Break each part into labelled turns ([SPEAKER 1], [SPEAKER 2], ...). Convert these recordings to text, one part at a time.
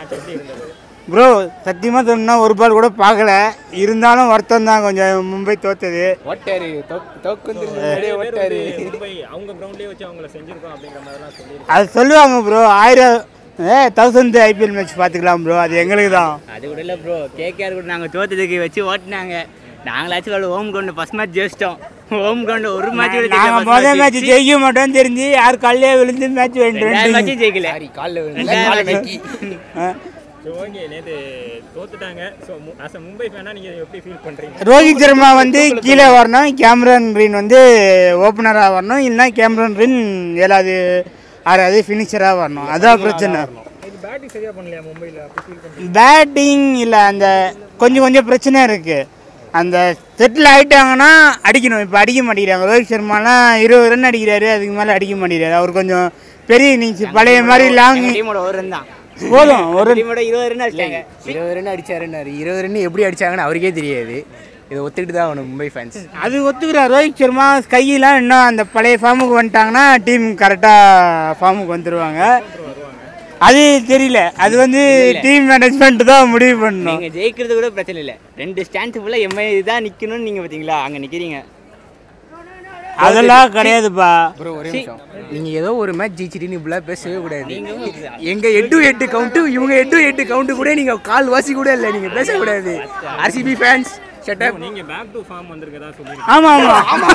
[SPEAKER 1] Match எப்படி இருந்தது
[SPEAKER 2] bro சத்தியமாக சொன்னா ஒரு பால் கூட பார்க்கல இருந்தாலும் வருத்தம் தான் கொஞ்சம் மும்பை தோத்தது
[SPEAKER 3] ஓட்டாரு தோக்கு
[SPEAKER 1] நிறைய பேர் வந்து மும்பை அவங்க கிரவுண்ட்லயே வச்சு அவங்கள செஞ்சிருக்கோம் அப்படிங்கிற மாதிரிலாம் சொல்லி
[SPEAKER 2] அது சொல்லுவாங்க ப்ரோ ஆயிரம் ஏ தௌசண்ட் ஐபிஎல் மேட்ச் பார்த்துக்கலாம் ப்ரோ அது எங்களுக்கு தான்
[SPEAKER 4] அது கூட இல்லை ப்ரோ கேகேஆர் கூட நாங்கள் தோத்ததுக்கு வச்சு ஓட்டினாங்க நாங்களாச்சும் அவ்வளோ ஹோம் கிரவுண்டு ஃபஸ்ட் மேட்ச் ஜெயிச்சிட்டோம் ஹோம் கிரவுண்டு ஒரு மேட்ச் கூட
[SPEAKER 2] நாங்கள் முதல் மேட்ச் ஜெயிக்க மாட்டோம் தெரிஞ்சு யார் காலையிலே விழுந்து மேட்ச்
[SPEAKER 4] ரெண்டாவது
[SPEAKER 2] வேண்டிட்டு
[SPEAKER 4] மேட்சும் ஜெயிக்கல
[SPEAKER 3] சாரி காலில் விழுந்து காலை நக்கி
[SPEAKER 1] ஸோ ஓகே நேற்று தோத்துட்டாங்க ஸோ அஸ் அ மும்பை ஃபேனா நீங்கள் எப்படி ஃபீல் பண்ணுறீங்க
[SPEAKER 2] ரோஹித் சர்மா வந்து கீழே வரணும் கேமரன் ரீன் வந்து ஓப்பனராக வரணும் இல்லைன்னா கேமரன் ரீன் ஏழாவது ஆறாவது ஃபினிஷராக வரணும் அதான் பிரச்சனை
[SPEAKER 1] இது பேட்டிங் சரியாக பண்ணலையா மும்பையில் அப்படி ஃபீல் பண்ணுறீங்க
[SPEAKER 2] பேட்டிங் இல்லை அந்த கொஞ்சம் கொஞ்சம் பிரச்சனை இருக்குது அந்த செட்டில் ஆகிட்டாங்கன்னா அடிக்கணும் இப்போ அடிக்க மாட்டேங்கிறாங்க ரோஹித் சர்மாலாம் இருபது ரன் அடிக்கிறாரு அதுக்கு மேலே அடிக்க மாட்டேங்கிறாரு அவர் கொஞ்சம் பெரிய இன்னிங்ஸ் பழைய மாதிரி லாங்
[SPEAKER 4] டீமோட ஒரு ரன் தான்
[SPEAKER 2] போதும் ஒரு
[SPEAKER 4] டீமோட இருபது ரன் அடிச்சாங்க
[SPEAKER 3] இருபது ரன் அடிச்சாருன்னாரு இருபது ரன் எப்படி அடிச்சாங்கன்னு அவருக்கே தெரியாது இதை ஒத்துக்கிட்டு தான் அவனு மும்பை ஃபேன்ஸ்
[SPEAKER 2] அது ஒத்துக்கிறார் ரோஹித் சர்மா ஸ்கையெலாம் இன்னும் அந்த பழைய ஃபார்முக்கு வந்துட்டாங்கன்னா டீம் கரெக்டாக ஃபார்முக்கு வந்துடுவாங்க அது தெரியல அது வந்து டீம் மேனேஜ்மெண்ட் தான் முடிவு பண்ணணும்
[SPEAKER 4] நீங்க ஜெயிக்கிறது கூட பிரச்சனை இல்லை ரெண்டு ஸ்டாண்ட் ஃபுல்லாக எம்ஐ தான் நிற்கணும்னு நீங்கள் பார்த்தீங்களா அங்கே நிற்கிறீங்க
[SPEAKER 2] அதெல்லாம் கிடையாதுப்பா
[SPEAKER 3] ப்ரோ ஒரு நிமிஷம் நீங்க ஏதோ ஒரு மேட்ச் ஜெயிச்சிட்டு இப்படிலாம் பேசவே கூடாது எங்க எட்டு எட்டு கவுண்ட் இவங்க எட்டு எட்டு கவுண்ட் கூட நீங்க கால் வாசி கூட இல்லை நீங்க பேசக்கூடாது ஆர்சிபி ஃபேன்ஸ் ஷட்டப்
[SPEAKER 1] நீங்கள் பேக் டு ஃபார்ம் வந்திருக்கதா சொல்லி
[SPEAKER 2] ஆமாம் ஆமாம்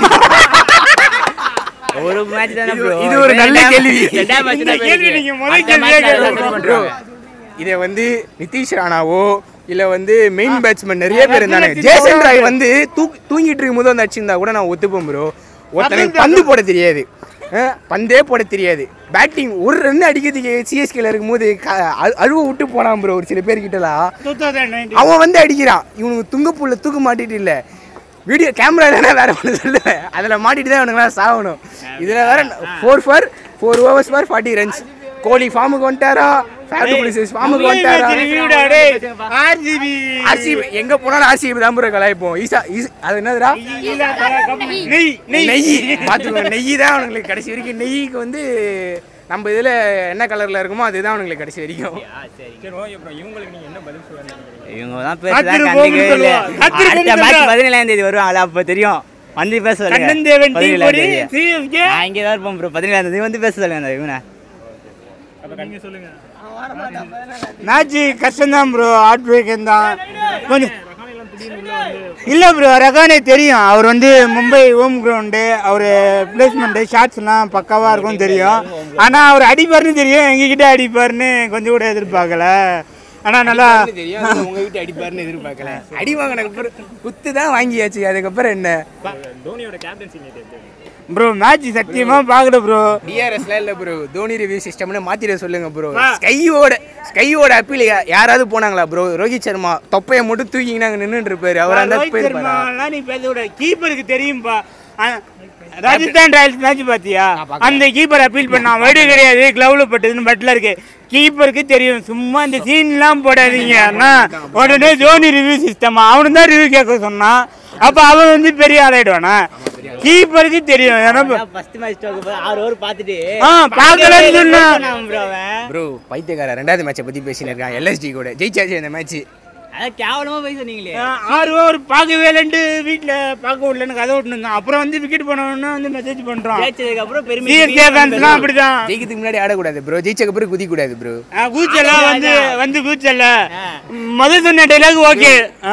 [SPEAKER 4] ஒரு மேட்ச் தானே bro.
[SPEAKER 3] இது ஒரு நல்ல கேள்வி.
[SPEAKER 4] ரெண்டாம் match
[SPEAKER 2] இந்த
[SPEAKER 4] தான்
[SPEAKER 2] கேள்வி
[SPEAKER 4] போயிருக்கு.
[SPEAKER 2] நீங்க முதல்
[SPEAKER 4] அடுத்த
[SPEAKER 2] கேள்வியே
[SPEAKER 4] match
[SPEAKER 2] கேட்கணும்.
[SPEAKER 4] தான்
[SPEAKER 3] ப்ரோ
[SPEAKER 4] பண்ணுவாங்க.
[SPEAKER 3] இதை வந்து நிதிஷ் ராணாவோ இல்ல வந்து மெயின் பேட்ஸ்மேன் நிறைய பேர் இருந்தாங்க ஜேசன் ராய் வந்து தூக் தூங்கிட்டு இருக்கும்போது வந்து அடிச்சிருந்தா கூட நான் ஒத்துப்பேன் ப்ரோ ஒருத்தனுக்கு பந்து போட தெரியாது அஹ், பந்தே போட தெரியாது பேட்டிங் ஒரு ரன் அடிக்கிறதுக்கு சிஎஸ்கேல இருக்கும்போது க- அழு- அழுவ விட்டு போனான் ப்ரோ ஒரு சில பேர் கிட்டலாம்
[SPEAKER 2] டூ தௌசண்ட் நைன்டீன்
[SPEAKER 3] அவன் வந்து அடிக்கிறான் இவனுக்கு துங்கப்புள்ள தூக்க மாட்டிட்டு இல்ல வீடியோ கேமரா இல்லைனா வேற ஒன்று சொல்லுவேன் அதில் மாட்டிட்டு தான் இவனுங்களாம் சாகணும் இதில் வேற four for four overs for forty runs Kohli ஃபார்முக்கு வந்துட்டாரா ஃபேட் புலிசஸ் ஃபார்முக்கு வந்துட்டாரா
[SPEAKER 2] ஆர்சிபி
[SPEAKER 3] ஆர்சிபி எங்க போனாலும் ஆர்சிபி தான் ப்ரோ கலாய்ப்போம் ஈசா ஈஸ் அது என்னதுடா
[SPEAKER 2] நெய் நெய்
[SPEAKER 3] நெய் பார்த்துக்கோ நெய் தான் அவனுங்களுக்கு கடைசி வரைக்கும் நெய்க்கு வந்து நம்ம இதில் என்ன கலரில் இருக்குமோ அதுதான் அவனுங்களுக்கு கடைசி வரைக்கும்
[SPEAKER 1] சரி ஓகே அப்புறம் இவங்களுக்கு நீங்கள் என்ன பதில் சொல்ல நினைக்கிறீங்க
[SPEAKER 4] இவங்க தான் பேச
[SPEAKER 2] காத்திருப்போம்
[SPEAKER 4] கண்டிக்கவே இல்லை
[SPEAKER 2] சொல்லுவோம். காத்திருப்போம்
[SPEAKER 4] அடுத்த மேட்ச்
[SPEAKER 2] சொல்லுவோம்.
[SPEAKER 4] பதினேழாம் தேதி வருவாங்களா அப்போ தெரியும் வந்து பேச சொல்லுங்க
[SPEAKER 2] கண்ணன் தேவன் டீ
[SPEAKER 4] பதினேழாம்
[SPEAKER 2] பொடி
[SPEAKER 4] தேதி.
[SPEAKER 2] சிஎஸ்கே
[SPEAKER 4] நான் இங்கே தான் இருப்போம் ப்ரோ பதினேழாம் தேதி வந்து பேச சொல்லுங்க அந்த இவனை
[SPEAKER 1] அப்போ நீங்கள் சொல்லுங்கள்
[SPEAKER 2] மேட்ச் கஷ்டம்தான் ப்ரோ ஹார்ட் பிரேக் தான் கொஞ்சம்
[SPEAKER 1] ரகானெல்லாம் திடீர்னு உள்ள வந்து
[SPEAKER 2] இல்லை ப்ரோ ரகானே தெரியும் அவர் வந்து மும்பை ஹோம் கிரவுண்டு அவர் பிளேஸ்மெண்ட்டு ஷாட்ஸ்லாம் பக்காவாக இருக்கும் தெரியும் ஆனால் அவர் அடிப்பார்னு தெரியும் எங்ககிட்ட அடிப்பார்னு கொஞ்சம் கூட எதிர்பார்க்கல ஆனால் நல்லா
[SPEAKER 3] தெரியும் அது உங்க வீட்டு அடிப்பாருன்னு எதிர்பார்க்கல அடி வாங்கினதுக்கு அப்புறம் குத்து தான் வாங்கியாச்சு அதுக்கப்புறம் என்ன
[SPEAKER 1] தோனியோட கேப்டன்சி நேற்று எப்படி இருந்தது?
[SPEAKER 2] ப்ரோ மேட்ச் சத்தியமாக பார்க்கல ப்ரோ
[SPEAKER 3] டிஆர்எஸ்ல இல்ல ப்ரோ தோனி ரிவ்யூ சிஸ்டம்னு மாத்திர சொல்லுங்க ப்ரோ ஸ்கையோட ஸ்கையோட அப்பீல் யாராவது போனாங்களா ப்ரோ ரோஹித் சர்மா தொப்பையை மட்டும் தூக்கிங்க அங்க நின்னுட்டு இருப்பாரு அவர் அந்த
[SPEAKER 2] ரோஹித்
[SPEAKER 3] போயிருப்பாரா
[SPEAKER 2] சர்மாலாம் நீ பேசக்கூடாது கீப்பருக்கு தெரியும்பா அ- ராஜஸ்தான் ராயல்ஸ் மேட்ச் பாத்தியா அந்த கீப்பர் அப்பீல் பண்ணான் வடு கிடையாது கிளவுல பட்டதுன்னு பட்ல இருக்கு கீப்பருக்கு தெரியும் சும்மா இந்த சீன்லாம் போடாதீங்க அண்ணா உடனே ஜோனி ரிவ்யூ சிஸ்டம் அவனு தான் ரிவ்யூ கேட்க சொன்னான் அப்ப அவன் வந்து பெரிய ஆளாயிடுவானா கீப்பருக்கு தெரியும் ஏன்னா இப்ப-
[SPEAKER 4] ஃபர்ஸ்ட் மேட்ச் போது ஆறு ஓவர் பார்த்துட்டு
[SPEAKER 2] ஆ பார்க்கலன்னு சொன்னா
[SPEAKER 4] ப்ரோ அவன்
[SPEAKER 3] ப்ரோ பைத்தியக்கார ரெண்டாவது மேட்சை பத்தி பேசினு இருக்கான் எல்எஸ்டி கூட ஜெயிச்சாச்சு அந்த மேட்ச்
[SPEAKER 4] அதான் கேவலமா போய் சொன்னீங்களே
[SPEAKER 2] ஆ, ஆறு ஓவர் பார்க்கவே இல்லைன்ட்டு வீட்டில் பார்க்க விடலன்னு கதை விட்டு இருந்தான் அப்புறம் வந்து விக்கெட் போனவொன்னு வந்து மெசேஜ் பண்றான்
[SPEAKER 4] ஜெயிச்சதுக்கு அப்புறம் பெருமை
[SPEAKER 2] சிஎஸ்கே ஃபேன்ஸ்லாம் அப்படிதான்
[SPEAKER 3] ஜெயிக்கிறதுக்கு முன்னாடி ஆடக்கூடாது ப்ரோ ஜெயிச்சக்கு அப்புறம் குதிக்க கூடாது ப்ரோ
[SPEAKER 2] ஆ, கூச்சலா வந்து வந்து கூச்சல்ல முதல் சொன்ன டைலாக் ஓகே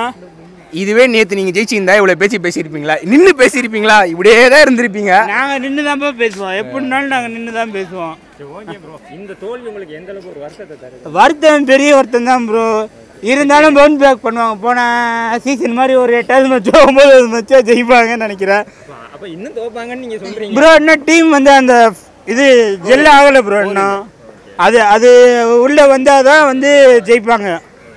[SPEAKER 3] இதுவே நேத்து நீங்க ஜெயிச்சிருந்தா இவ்வளவு பேச்சு பேசியிருப்பீங்களா நின்னு பேசியிருப்பீங்களா இப்படியே தான் இருந்திருப்பீங்க
[SPEAKER 2] நாங்க நின்று தான் பேசுவோம் எப்படினாலும் நாங்க நின்று தான் பேசுவோம்
[SPEAKER 1] சரி ஓகே ப்ரோ இந்த தோல்வி உங்களுக்கு எந்த அளவுக்கு ஒரு வருத்தத்தை தருது
[SPEAKER 2] வருத்தம் பெரிய வருத்தம் தான் ப்ரோ இருந்தாலும் பவுன் பேக் பண்ணுவாங்க போன சீசன் மாதிரி ஒரு எட்டாவது மேட்சோ ஒன்பதாவது மேட்சோ ஜெயிப்பாங்கன்னு நினைக்கிறேன்
[SPEAKER 1] அப்போ இன்னும் தோப்பாங்கன்னு நீங்கள் சொல்கிறீங்க
[SPEAKER 2] ப்ரோ இன்னும் டீம் வந்து அந்த இது ஜெல் ஆகலை ப்ரோ இன்னும் அது அது உள்ள வந்தால் தான் வந்து ஜெயிப்பாங்க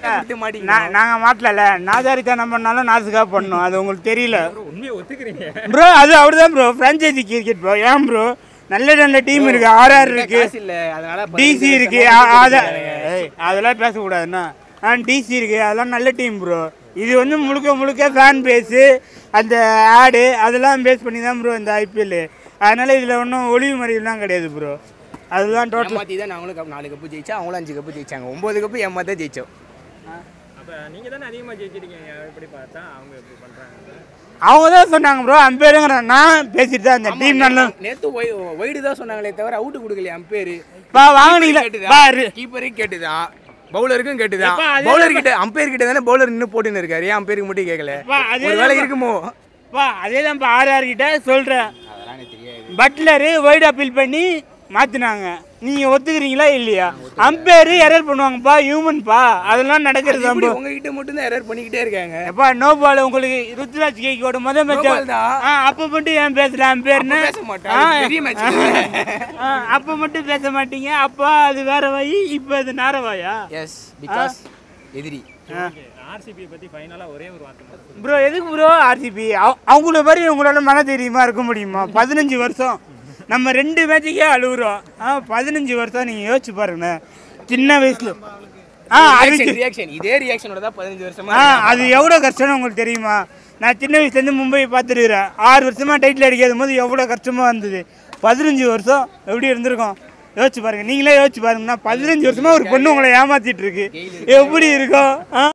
[SPEAKER 2] நா- நாங்க மாட்டல நாதாரித்தனம் பண்ணாலும் நாசுக்காக பண்ணோம் அது உங்களுக்கு தெரியல
[SPEAKER 1] உண்மையை ஒத்துக்கிறீங்க
[SPEAKER 2] ப்ரோ அது அவர்தான் ப்ரோ ஃப்ரான்ச்சைசி கிரிக்கெட் ப்ரோ ஏன் ப்ரோ நல்ல நல்ல டீம் இருக்கு ஆர்ஆர் இருக்கு
[SPEAKER 3] காசு இல்ல அதனால
[SPEAKER 2] டிசி இருக்கு அ- அத- ஏய், அதெல்லாம் பேசக்கூடாதுண்ணா ஆ டிசி இருக்கு அதெல்லாம் நல்ல டீம் ப்ரோ இது வந்து முழுக்க முழுக்க ஃபேன் பேஸு அந்த ஆடு அதெல்லாம் பேஸ் பண்ணி தான் ப்ரோ இந்த ஐபிஎல் அதனால இதில் ஒன்றும் ஒளிவு மறைவுலாம் கிடையாது ப்ரோ அதுதான் டோட்டல்
[SPEAKER 3] ஏமாத்தி தான் நாங்களும் கப் நாலு கப்பு ஜெயிச்சா அவங்களும் அஞ்சு கப்பு ஜெயிச்சாங்க ஒம்பது கப்பு ஏமாத்த ஜெயிச்சோம்
[SPEAKER 1] அப்போ நீங்கள் தானே அதிகமாக ஜெயிச்சிருக்கீங்க எப்படி பார்த்தா அவங்க எப்படி பண்ணுறாங்க
[SPEAKER 2] அவங்க தான் சொன்னாங்க ப்ரோ அம்பேருங்கிற நான் பேசிட்டு தான் இந்த டீம் நல்லா
[SPEAKER 3] நேத்து ஒய்டு தான் சொன்னாங்களே தவிர அவுட் கொடுக்கலையே அம்பேரு
[SPEAKER 2] பா வாங்கினீங்களா பா ரு-
[SPEAKER 3] கீப்பருக்கு கேட்டுதான் பவுலருக்கும் கேட்டுதான்
[SPEAKER 2] எப்பா, அதே
[SPEAKER 3] பவுலர் கிட்ட அம்பேர் கிட்ட தானே பவுலர் இன்னும் போட்டுன்னு இருக்காரு ஏன் அம்பேருக்கு மட்டும் கேட்கல
[SPEAKER 2] எப்பா, அதே
[SPEAKER 3] ஒரு வேலை
[SPEAKER 2] தான்
[SPEAKER 3] இருக்குமோ
[SPEAKER 2] பா அதே தான் இப்போ ஆர் ஆர் கிட்ட சொல்கிறேன்
[SPEAKER 3] அதெல்லாம் எனக்கு தெரியாது
[SPEAKER 2] பட்லரு வைட் அப்பீல் பண்ணி மாற்றினாங்க நீங்கள் ஒத்துக்கிறீங்களா இல்லையா அம்பேரு எரர் பண்ணுவாங்கப்பா ஹியூமன்ப்பா அதெல்லாம் நடக்கிறது
[SPEAKER 3] எப்படி
[SPEAKER 2] தான்
[SPEAKER 3] உங்ககிட்ட மட்டும் தான் எரர் பண்ணிக்கிட்டே இருக்காங்க
[SPEAKER 2] எப்பா நோ பால் உங்களுக்கு ருத்ராஜ் கேக்கோட முத மேட்ச்
[SPEAKER 3] ball தான்.
[SPEAKER 2] ஆ அப்போ மட்டும் ஏன் பேசல அம்பேர்னு
[SPEAKER 3] பேச மாட்டேன் அது பெரிய மேட்ச்
[SPEAKER 2] ஆ, அப்போ மட்டும் பேச மாட்டீங்க அப்பா அது வேற வாயி இப்போ அது நாரவாயா
[SPEAKER 3] எஸ் பிகாஸ் எதிரி
[SPEAKER 1] ஆர்சிபியை பற்றி ஃபைனலாக ஒரே ஒரு வார்த்தை மட்டும்
[SPEAKER 2] ப்ரோ எதுக்கு ப்ரோ ஆர்சிபி அவங்கள மாதிரி உங்களால மன தைரியமா இருக்க முடியுமா பதினஞ்சு வருஷம் நம்ம ரெண்டு மேட்சுக்கே அழுகுறோம் ஆ பதினஞ்சு வருஷம் நீங்கள் யோசிச்சு பாருங்க சின்ன வயசுல ஆ அது
[SPEAKER 3] ரியாக்ஷன் இதே ரியாக்ஷனோட தான் பதினஞ்சு வருஷமா
[SPEAKER 2] ஆ அது எவ்வளோ கஷ்டம்னு உங்களுக்கு தெரியுமா நான் சின்ன வயசுலேருந்து மும்பை பார்த்துருக்குறேன் ஆறு வருஷமாக டைட்டில் அடிக்காத போது எவ்வளோ கஷ்டமாக இருந்தது பதினஞ்சு வருஷம் எப்படி இருந்திருக்கும் யோசிச்சு பாருங்க நீங்களே யோசிச்சு பாருங்கண்ணா பதினஞ்சு வருஷமா ஒரு பொண்ணு உங்களை ஏமாத்திட்டு இருக்கு எப்படி இருக்கும் ஆ